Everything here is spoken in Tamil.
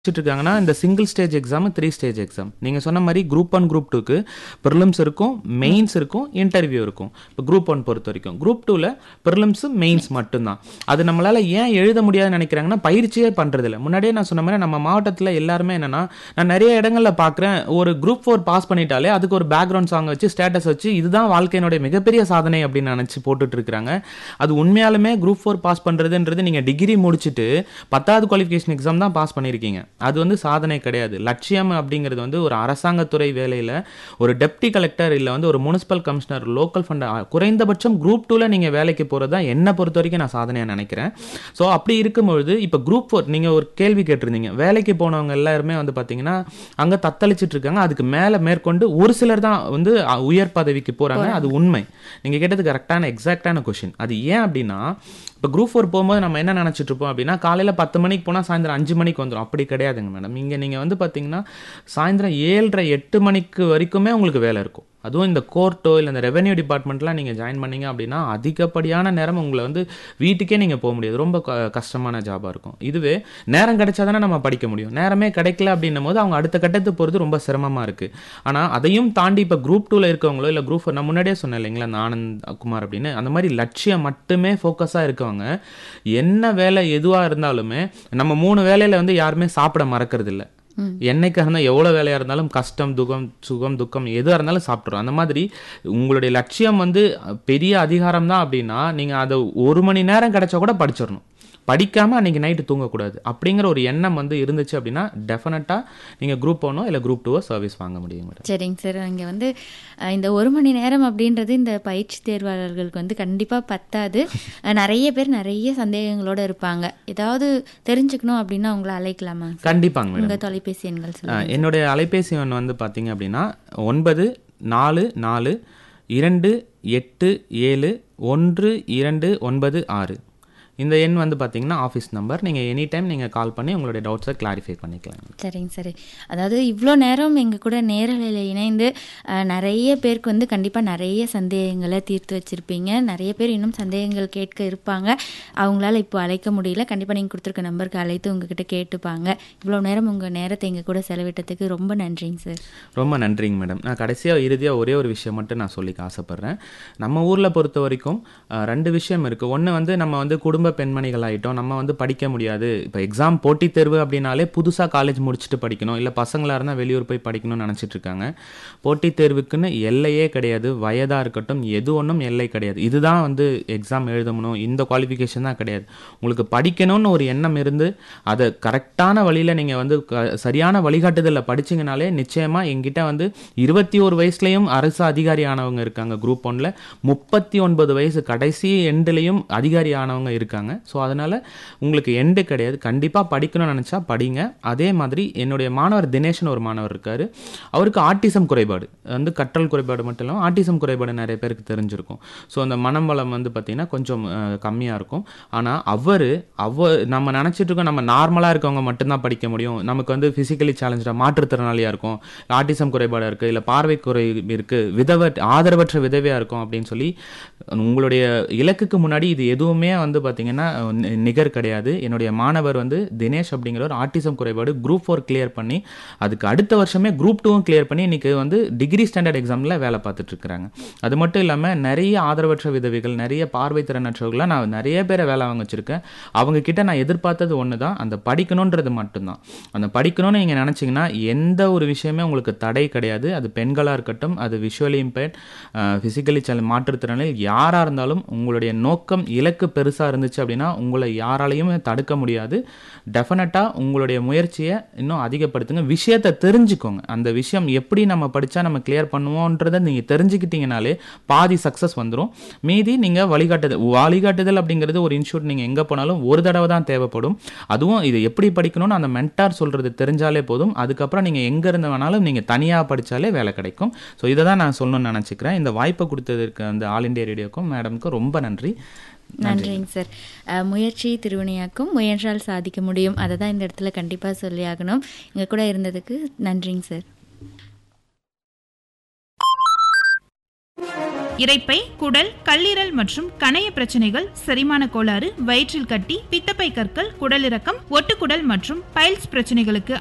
வச்சுட்டு இருக்காங்கன்னா இந்த single stage exam three stage exam நீங்கள் சொன்ன மாதிரி குரூப் ஒன் குரூப் டூக்கு ப்ரிலிம்ஸ் இருக்கும் மெயின்ஸ் இருக்கும் இன்டர்வியூ இருக்கும் இப்போ குரூப் ஒன் பொறுத்த வரைக்கும் குரூப் டூவில் ப்ரிலிம்ஸு மெயின்ஸ் மட்டும்தான் அது நம்மளால் ஏன் எழுத முடியாதுன்னு நினைக்கிறாங்கன்னா பயிற்சியே பண்ணுறதில்ல முன்னாடியே நான் சொன்ன மாதிரி நம்ம மாவட்டத்தில் எல்லாருமே என்னன்னா நான் நிறைய இடங்களில் பார்க்குறேன் ஒரு குரூப் ஃபோர் பாஸ் பண்ணிட்டாலே அதுக்கு ஒரு பேக்ரவுண்ட் சாங் வச்சு ஸ்டேட்டஸ் வச்சு இதுதான் வாழ்க்கையினுடைய மிகப்பெரிய சாதனை அப்படின்னு நினச்சி போட்டுட்டு இருக்கிறாங்க அது உண்மையாலுமே குரூப் ஃபோர் பாஸ் பண்ணுறதுன்றது நீங்கள் டிகிரி முடிச்சுட்டு பத்தாவது குவாலிஃபிகேஷன் எக்ஸாம் தான் பாஸ் பண்ணியிருக்கீங்க அது வந்து சாதனை கிடையாது லட்சியம் அப்படிங்கிறது வந்து ஒரு அரசாங்கத்துறை வேலையில் ஒரு டெப்டி கலெக்டர் இல்லை வந்து ஒரு முனிசிபல் கமிஷனர் லோக்கல் ஃபண்ட் குறைந்தபட்சம் குரூப் டூவில் நீங்கள் வேலைக்கு போகிறது தான் என்னை பொறுத்த வரைக்கும் நான் சாதனையாக நினைக்கிறேன் ஸோ அப்படி இருக்கும்பொழுது இப்போ குரூப் ஃபோர் நீங்கள் ஒரு கேள்வி கேட்டிருந்தீங்க வேலைக்கு போனவங்க எல்லாருமே வந்து பார்த்தீங்கன்னா அங்கே தத்தளிச்சிட்டு இருக்காங்க அதுக்கு மேலே மேற்கொண்டு ஒரு சிலர் தான் வந்து அ, உயர் பதவிக்கு போகிறாங்க அது உண்மை நீங்கள் கேட்டது கரெக்டான எக்ஸாக்டான கொஷின் அது ஏன் அப்படின்னா இப்போ குரூப் ஃபோர் போகும்போது நம்ம என்ன நினச்சிட்டு இருப்போம் அப்படின்னா காலையில் பத்து மணிக்கு போனால் சாயந்தரம் அஞ்சு மணிக்கு வந்துடும் அப்படி கிடையாதுங்க மேடம் இங்கே நீங்கள் வந்து பார்த்தீங்கன்னா சாயந்தரம் ஏழரை எட்டு மணிக்கு வரைக்குமே உங்களுக்கு வேலை இருக்கும் அதுவும் இந்த கோர்ட்டோ இல்லை இந்த ரெவென்யூ டிபார்ட்மெண்ட்லாம் நீங்கள் ஜாயின் பண்ணீங்க அப்படின்னா அதிகப்படியான நேரம் உங்களை வந்து வீட்டுக்கே நீங்கள் போக முடியாது ரொம்ப க- கஷ்டமான ஜாபாக இருக்கும் இதுவே நேரம் கிடைச்சா தானே நம்ம படிக்க முடியும் நேரமே கிடைக்கல அப்படின்னும் போது அவங்க அடுத்த கட்டத்துக்கு போகிறது ரொம்ப சிரமமாக இருக்குது ஆனால் அதையும் தாண்டி இப்போ குரூப் டூவில் இருக்கவங்களோ இல்லை குரூப் நான் முன்னாடியே சொன்னேன் இல்லைங்களா இந்த ஆனந்த் குமார் அப்படின்னு அந்த மாதிரி லட்சியம் மட்டுமே ஃபோக்கஸாக இருக்கவங்க என்ன வேலை எதுவாக இருந்தாலுமே நம்ம மூணு வேலையில் வந்து யாருமே சாப்பிட மறக்கிறது இல்ல என்னைக்காக இருந்தால் எவ்வளோ வேலையாக இருந்தாலும் கஷ்டம் துக்கம் சுகம் துக்கம் எதுவாக இருந்தாலும் சாப்பிட்றோம் அந்த மாதிரி உங்களுடைய லட்சியம் வந்து பெரிய அதிகாரம் தான் அப்படின்னா நீங்கள் அதை ஒரு மணி நேரம் கிடைச்சா கூட படிச்சிடணும் படிக்காமல் அன்றைக்கி நைட்டு தூங்கக்கூடாது அப்படிங்கிற ஒரு எண்ணம் வந்து இருந்துச்சு அப்படின்னா டெஃபினட்டாக நீங்கள் குரூப் ஒன்னோ இல்லை குரூப் டூவோ சர்வீஸ் வாங்க முடியும் மேடம் சரிங்க சார் இங்கே வந்து அஹ், இந்த ஒரு மணி நேரம் அப்படின்றது இந்த பயிற்சி தேர்வாளர்களுக்கு வந்து கண்டிப்பாக பத்தாது அஹ், நிறைய பேர் நிறைய சந்தேகங்களோட இருப்பாங்க ஏதாவது தெரிஞ்சுக்கணும் அப்படின்னா உங்களை அழைக்கலாமா கண்டிப்பாங்க மேடம் உங்கள் தொலைபேசி எண்கள் ஆ, சொல்லுங்கள் என்னுடைய அலைபேசி எண் வந்து பார்த்தீங்க அப்படின்னா ஒன்பது நாலு நாலு இரண்டு எட்டு ஏழு ஒன்று இரண்டு ஒன்பது ஆறு இந்த எண் வந்து பார்த்தீங்கன்னா ஆஃபீஸ் நம்பர் நீங்கள் எனி டைம் நீங்கள் கால் பண்ணி உங்களுடைய டவுட்ஸை கிளாரிஃபை பண்ணிக்கலாம் சரிங்க சரி அதாவது இவ்வளோ நேரம் எங்கள் கூட நேரலையில் இணைந்து அஹ், நிறைய பேருக்கு வந்து கண்டிப்பாக நிறைய சந்தேகங்களை தீர்த்து வச்சுருப்பீங்க நிறைய பேர் இன்னும் சந்தேகங்கள் கேட்க இருப்பாங்க அவங்களால இப்போ அழைக்க முடியல கண்டிப்பாக நீங்கள் கொடுத்துருக்க நம்பருக்கு அழைத்து உங்ககிட்ட கேட்டுப்பாங்க இவ்வளோ நேரம் உங்கள் நேரத்தை எங்கள் கூட செலவிட்டதுக்கு ரொம்ப நன்றிங்க சார் ரொம்ப நன்றிங்க மேடம் நான் கடைசியாக இறுதியாக ஒரே ஒரு விஷயம் மட்டும் நான் சொல்லிக்க ஆசைப்பட்றேன் நம்ம ஊரில் பொறுத்த வரைக்கும் அஹ், ரெண்டு விஷயம் இருக்குது ஒன்று வந்து நம்ம வந்து குடும்ப பெண்மணிகள் ஆகிட்டோம் நம்ம வந்து படிக்க முடியாது இப்போ எக்ஸாம் போட்டித் தேர்வு அப்படின்னாலே புதுசாக காலேஜ் முடிச்சுட்டு படிக்கணும் இல்லை பசங்களாக இருந்தால் வெளியூர் போய் படிக்கணும்னு நினச்சிட்டு இருக்காங்க போட்டித் தேர்வுக்குன்னு எல்லையே கிடையாது வயதாக இருக்கட்டும் எது ஒன்றும் எல்லை கிடையாது இதுதான் வந்து எக்ஸாம் எழுதணும் இந்த குவாலிஃபிகேஷன் தான் கிடையாது உங்களுக்கு படிக்கணும்னு ஒரு எண்ணம் இருந்து அதை கரெக்டான வழியில் நீங்கள் வந்து க- சரியான வழிகாட்டுதலில் படிச்சீங்கனாலே நிச்சயமாக எங்கிட்ட வந்து இருபத்தி ஒரு வயசுலேயும் அரசு அதிகாரி ஆனவங்க இருக்காங்க குரூப் ஒன்ல முப்பத்தி ஒன்பது வயசு கடைசி எண்டுலேயும் அதிகாரி ஆனவங்க இருக்காங்க ஸோ அதனால் உங்களுக்கு எண்டு கிடையாது கண்டிப்பாக படிக்கணும்னு நினச்சா படிங்க அதே மாதிரி என்னுடைய மாணவர் தினேஷ்னு ஒரு மாணவர் இருக்கார் அவருக்கு ஆட்டிசம் குறைபாடு வந்து கற்றல் குறைபாடு மட்டும் இல்லாமல் ஆட்டிசம் குறைபாடு நிறைய பேருக்கு தெரிஞ்சிருக்கும் ஸோ அந்த மனம் வளம் வந்து பார்த்திங்கன்னா கொஞ்சம் கம்மியாக இருக்கும் ஆனால் அவர் அவ நம்ம நினச்சிட்டு இருக்கோம் நம்ம நார்மலாக இருக்கவங்க மட்டும்தான் படிக்க முடியும் நமக்கு வந்து ஃபிசிக்கலி சேலஞ்சாக மாற்றுத்திறனாளியாக இருக்கும் ஆட்டிசம் குறைபாடாக இருக்குது இல்லை பார்வை குறை இருக்குது விதவ ஆதரவற்ற விதவையாக இருக்கும் அப்படின்னு சொல்லி உங்களுடைய இலக்குக்கு முன்னாடி இது எதுவுமே வந்து பார்த்தீங்கன்னா நி- நிகர் கிடையாது என்னுடைய மாணவர் வந்து தினேஷ் அப்படிங்கிற ஒரு ஆட்டிசம் குறைபாடு குரூப் ஃபோர் கிளியர் பண்ணி அதுக்கு அடுத்த வருஷமே குரூப் டூவும் கிளியர் பண்ணி இன்னைக்கு வந்து டிகிரி ஸ்டாண்டர்ட் எக்ஸாமில் வேலை பார்த்துட்டு இருக்கிறாங்க அது மட்டும் இல்லாமல் நிறைய ஆதரவற்ற விதவைகள் நிறைய பார்வை திறனற்றவர்களாக நான் நிறைய பேரை வேலை வாங்க வச்சிருக்கேன் அவங்க கிட்ட நான் எதிர்பார்த்தது ஒன்று தான் அந்த படிக்கணுன்றது மட்டும்தான் அந்த படிக்கணும்னு நீங்கள் நினச்சிங்கன்னா எந்த ஒரு விஷயமே உங்களுக்கு தடை கிடையாது அது பெண்களாக இருக்கட்டும் அது விஷுவலி இம்பேர்ட் ஃபிசிக்கலி சேல மாற்றுத்திறனில் யாராக இருந்தாலும் உங்களுடைய நோக்கம் இலக்கு பெருசாக இருந்துச்சு அப்படின்னா உங்களை யாராலையும் தடுக்க முடியாது டெஃபினட்டாக உங்களுடைய முயற்சியை இன்னும் அதிகப்படுத்துங்க விஷயத்தை தெரிஞ்சுக்கோங்க அந்த விஷயம் எப்படி நம்ம படித்தா நம்ம கிளியர் பண்ணுவோன்றதை நீங்கள் தெரிஞ்சுக்கிட்டீங்கனாலே பாதி சக்ஸஸ் வந்துடும் மீதி நீங்கள் வழிகாட்டுதல் வழிகாட்டுதல் அப்படிங்கிறது ஒரு இன்ஸ்டியூட் நீங்கள் எங்கே போனாலும் ஒரு தடவை தான் தேவைப்படும் அதுவும் இது எப்படி படிக்கணும்னு அந்த மென்டார் சொல்கிறது தெரிஞ்சாலே போதும் அதுக்கப்புறம் நீங்கள் எங்கே இருந்து வேணாலும் நீங்கள் தனியாக படித்தாலே வேலை கிடைக்கும் ஸோ இதை தான் நான் சொல்லணும்னு நினச்சிக்கிறேன் இந்த வாய்ப்பை கொடுத்ததற்கு அந்த ஆல் இண்டியா ரேடியோக்கும் மேடம்க்கும் ரொம்ப நன்றி நன்றிங்க சார் அஹ், முயற்சி திருவினையாக்கும் முயன்றால் சாதிக்க முடியும் அதை தான் இந்த இடத்துல கண்டிப்பாக சொல்லி ஆகணும் எங்கள் கூட இருந்ததுக்கு நன்றிங்க சார் இரைப்பை குடல் கல்லீரல் மற்றும் கணைய பிரச்சனைகள் செரிமான கோளாறு வயிற்றில் கட்டி பித்தப்பை கற்கள் குடலிறக்கம் ஒட்டுக்குடல் மற்றும் பைல்ஸ் பிரச்சனைகளுக்கு